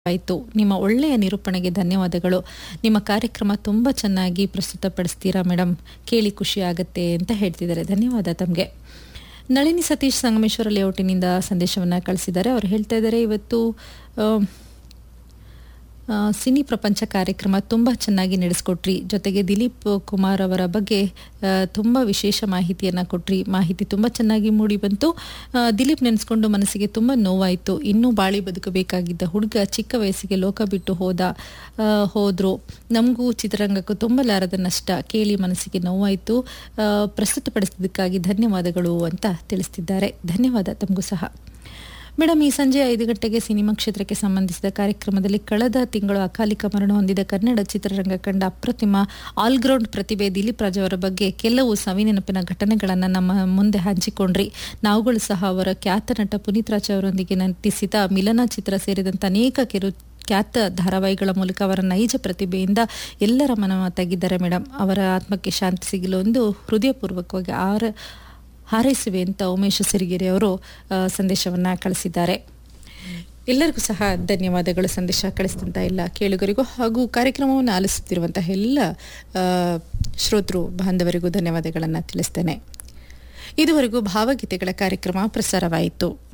ಆಯಿತು ನಿಮ್ಮ ಒಳ್ಳೆಯ ನಿರೂಪಣೆಗೆ ಧನ್ಯವಾದಗಳು ನಿಮ್ಮ ಕಾರ್ಯಕ್ರಮ ತುಂಬ ಚೆನ್ನಾಗಿ ಪ್ರಸ್ತುತಪಡಿಸ್ತೀರಾ ಮೇಡಮ್ ಕೇಳಿ ಖುಷಿ ಆಗುತ್ತೆ ಅಂತ ಹೇಳ್ತಿದ್ದಾರೆ ಧನ್ಯವಾದ ತಮಗೆ ನಳಿನಿ ಸತೀಶ್ ಸಂಗಮೇಶ್ವರ ಲೇಔಟಿನಿಂದ ಸಂದೇಶವನ್ನು ಕಳಿಸಿದ್ದಾರೆ ಅವ್ರು ಹೇಳ್ತಾ ಇದ್ದಾರೆ ಇವತ್ತು ಆ, ಆ, ಸಿನಿ ಪ್ರಪಂಚ ಕಾರ್ಯಕ್ರಮ ತುಂಬ ಚೆನ್ನಾಗಿ ನಡೆಸ್ಕೊಟ್ರಿ ಜೊತೆಗೆ ದಿಲೀಪ್ ಕುಮಾರ್ ಅವರ ಬಗ್ಗೆ ಆ, ತುಂಬ ವಿಶೇಷ ಮಾಹಿತಿಯನ್ನು ಕೊಟ್ರಿ ಮಾಹಿತಿ ತುಂಬ ಚೆನ್ನಾಗಿ ಮೂಡಿ ಬಂತು ಆ, ದಿಲೀಪ್ ನೆನೆಸ್ಕೊಂಡು ಮನಸ್ಸಿಗೆ ತುಂಬ ನೋವಾಯಿತು ಇನ್ನೂ ಬಾಳಿ ಬದುಕಬೇಕಾಗಿದ್ದ ಹುಡುಗ ಚಿಕ್ಕ ವಯಸ್ಸಿಗೆ ಲೋಕ ಬಿಟ್ಟು ಹೋದ ಆ, ಹೋದ್ರು ನಮಗೂ ಚಿತ್ರರಂಗಕ್ಕೂ ತುಂಬಲಾರದ ನಷ್ಟ ಕೇಳಿ ಮನಸ್ಸಿಗೆ ನೋವಾಯಿತು ಆ, ಪ್ರಸ್ತುತಪಡಿಸಿದ್ದಕ್ಕಾಗಿ ಧನ್ಯವಾದಗಳು ಅಂತ ತಿಳಿಸ್ತಿದ್ದಾರೆ ಧನ್ಯವಾದ ತಮಗೂ ಸಹ ಮೇಡಮ್ ಈ ಸಂಜೆ ಐದು ಗಂಟೆಗೆ ಸಿನಿಮಾ ಕ್ಷೇತ್ರಕ್ಕೆ ಸಂಬಂಧಿಸಿದ ಕಾರ್ಯಕ್ರಮದಲ್ಲಿ ಕಳೆದ ತಿಂಗಳು ಅಕಾಲಿಕ ಮರಣ ಹೊಂದಿದ ಕನ್ನಡ ಚಿತ್ರರಂಗ ಕಂಡ ಅಪ್ರತಿಮ ಆಲ್ಗ್ರೌಂಡ್ ಪ್ರತಿಭೆ ದಿಲೀಪ್ ರಾಜ್ ಅವರ ಬಗ್ಗೆ ಕೆಲವು ಸವಿನೆನಪಿನ ಘಟನೆಗಳನ್ನು ನಮ್ಮ ಮುಂದೆ ಹಂಚಿಕೊಂಡ್ರಿ ನಾವುಗಳು ಸಹ ಅವರ ಖ್ಯಾತ ನಟ ಪುನೀತ್ ರಾಜ್ ಅವರೊಂದಿಗೆ ನಟಿಸಿದ ಮಿಲನ ಚಿತ್ರ ಸೇರಿದಂತೆ ಅನೇಕ ಕಿರು ಖ್ಯಾತ ಧಾರಾವಾಹಿಗಳ ಮೂಲಕ ಅವರ ನೈಜ ಪ್ರತಿಭೆಯಿಂದ ಎಲ್ಲರ ಮನವ ತೆಗಿದ್ದಾರೆ ಮೇಡಮ್ ಅವರ ಆತ್ಮಕ್ಕೆ ಶಾಂತಿ ಸಿಗಲು ಒಂದು ಹೃದಯಪೂರ್ವಕವಾಗಿ ಆರ ಹಾರೈಸುವೆ ಅಂತ ಉಮೇಶ್ ಸಿರಿಗೆರೆ ಅವರು ಆ, ಸಂದೇಶವನ್ನ ಕಳಿಸಿದ್ದಾರೆ ಎಲ್ಲರಿಗೂ ಸಹ ಧನ್ಯವಾದಗಳು ಸಂದೇಶ ಕಳಿಸಿದಂಥ ಎಲ್ಲ ಕೇಳುಗರಿಗೂ ಹಾಗೂ ಕಾರ್ಯಕ್ರಮವನ್ನು ಆಲಿಸುತ್ತಿರುವಂತಹ ಎಲ್ಲ ಆ, ಶ್ರೋತೃ ಬಾಂಧವರಿಗೂ ಧನ್ಯವಾದಗಳನ್ನು ತಿಳಿಸ್ತೇನೆ ಇದುವರೆಗೂ ಭಾವಗೀತೆಗಳ ಕಾರ್ಯಕ್ರಮ ಪ್ರಸಾರವಾಯಿತು